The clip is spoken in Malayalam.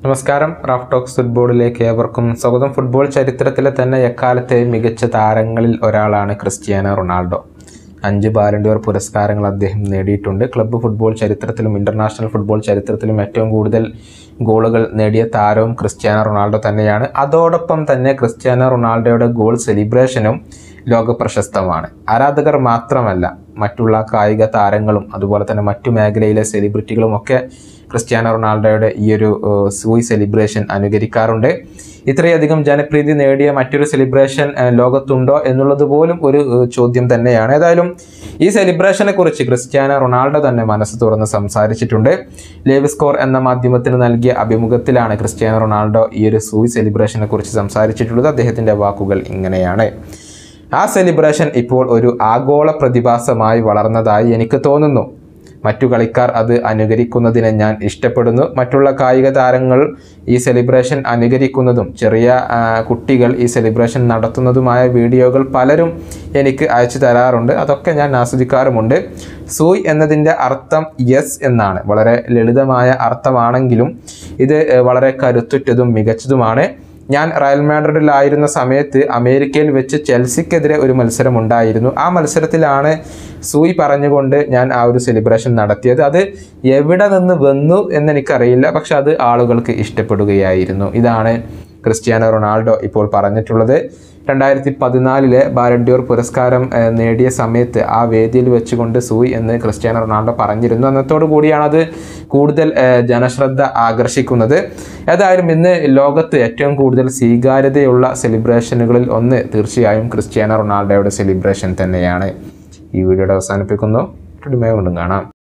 നമസ്കാരം റാഫ് ടോക്സ് ഫുട്ബോളിലേക്ക് ഏവർക്കും സ്വാഗതം ഫുട്ബോൾ ചരിത്രത്തിലെ തന്നെ എക്കാലത്തെ മികച്ച താരങ്ങളിൽ ഒരാളാണ് ക്രിസ്ത്യാനോ റൊണാൾഡോ അഞ്ച് ബാലൻഡിയോർ പുരസ്കാരങ്ങൾ അദ്ദേഹം നേടിയിട്ടുണ്ട് ക്ലബ്ബ് ഫുട്ബോൾ ചരിത്രത്തിലും ഇൻ്റർനാഷണൽ ഫുട്ബോൾ ചരിത്രത്തിലും ഏറ്റവും കൂടുതൽ ഗോളുകൾ നേടിയ താരവും ക്രിസ്ത്യാനോ റൊണാൾഡോ തന്നെയാണ് അതോടൊപ്പം തന്നെ ക്രിസ്ത്യാനോ റൊണാൾഡോയുടെ ഗോൾ സെലിബ്രേഷനും ലോക പ്രശസ്തമാണ് ആരാധകർ മാത്രമല്ല മറ്റുള്ള കായിക താരങ്ങളും അതുപോലെ തന്നെ മറ്റു മേഖലയിലെ സെലിബ്രിറ്റികളും ഒക്കെ ക്രിസ്ത്യാനോ റൊണാൾഡോയുടെ ഈ ഒരു ഏഹ്, സൂയി സെലിബ്രേഷൻ അനുകരിക്കാറുണ്ട് ഇത്രയധികം ജനപ്രീതി നേടിയ മറ്റൊരു സെലിബ്രേഷൻ ഏഹ്, ലോകത്തുണ്ടോ എന്നുള്ളത് പോലും ഒരു ഏഹ്, ചോദ്യം തന്നെയാണ് ഏതായാലും ഈ സെലിബ്രേഷനെ കുറിച്ച് ക്രിസ്ത്യാനോ റൊണാൾഡോ തന്നെ മനസ്സ് തുറന്ന് സംസാരിച്ചിട്ടുണ്ട് ലേവ് സ്കോർ എന്ന മാധ്യമത്തിന് നൽകിയ അഭിമുഖത്തിലാണ് ക്രിസ്ത്യാനോ റൊണാൾഡോ ഈ ഒരു സൂയി സെലിബ്രേഷനെ കുറിച്ച് സംസാരിച്ചിട്ടുള്ളത് അദ്ദേഹത്തിൻ്റെ വാക്കുകൾ ഇങ്ങനെയാണ് ആ സെലിബ്രേഷൻ ഇപ്പോൾ ഒരു ആഗോള പ്രതിഭാസമായി വളർന്നതായി എനിക്ക് തോന്നുന്നു മറ്റു കളിക്കാർ അത് അനുകരിക്കുന്നതിനെ ഞാൻ ഇഷ്ടപ്പെടുന്നു മറ്റുള്ള കായിക താരങ്ങൾ ഈ സെലിബ്രേഷൻ അനുകരിക്കുന്നതും ചെറിയ ആ, കുട്ടികൾ ഈ സെലിബ്രേഷൻ നടത്തുന്നതുമായ വീഡിയോകൾ പലരും എനിക്ക് അയച്ചു തരാറുണ്ട് അതൊക്കെ ഞാൻ ആസ്വദിക്കാറുമുണ്ട് സൂയ് എന്നതിൻ്റെ അർത്ഥം യെസ് എന്നാണ് വളരെ ലളിതമായ അർത്ഥമാണെങ്കിലും ഇത് ഏഹ്, വളരെ കരുത്തുറ്റതും മികച്ചതുമാണ് ഞാൻ റയൽ മാഡ്രിഡിലായിരുന്ന സമയത്ത് അമേരിക്കയിൽ വെച്ച് ചെൽസിക്കെതിരെ ഒരു മത്സരം ഉണ്ടായിരുന്നു ആ മത്സരത്തിലാണ് സൂയി പറഞ്ഞുകൊണ്ട് ഞാൻ ആ ഒരു സെലിബ്രേഷൻ നടത്തിയത് അത് എവിടെ നിന്ന് വന്നു എന്നെനിക്കറിയില്ല പക്ഷെ അത് ആളുകൾക്ക് ഇഷ്ടപ്പെടുകയായിരുന്നു ഇതാണ് ക്രിസ്ത്യാനോ റൊണാൾഡോ ഇപ്പോൾ പറഞ്ഞിട്ടുള്ളത് രണ്ടായിരത്തി പതിനാലിലെ ബാലൻഡിയോർ പുരസ്കാരം ഏഹ്, നേടിയ സമയത്ത് ആ വേദിയിൽ വെച്ചുകൊണ്ട് സൂയി എന്ന് ക്രിസ്ത്യാനോ റൊണാൾഡോ പറഞ്ഞിരുന്നു അന്നത്തോടു കൂടിയാണ് അത് കൂടുതൽ ഏഹ്, ജനശ്രദ്ധ ആകർഷിക്കുന്നത് ഏതായാലും ഇന്ന് ലോകത്ത് ഏറ്റവും കൂടുതൽ സ്വീകാര്യതയുള്ള സെലിബ്രേഷനുകളിൽ ഒന്ന് തീർച്ചയായും ക്രിസ്ത്യാനോ റൊണാൾഡോയുടെ സെലിബ്രേഷൻ തന്നെയാണ് ഈ വീഡിയോയുടെ അവസാനിപ്പിക്കുന്നു വീണ്ടും കാണാം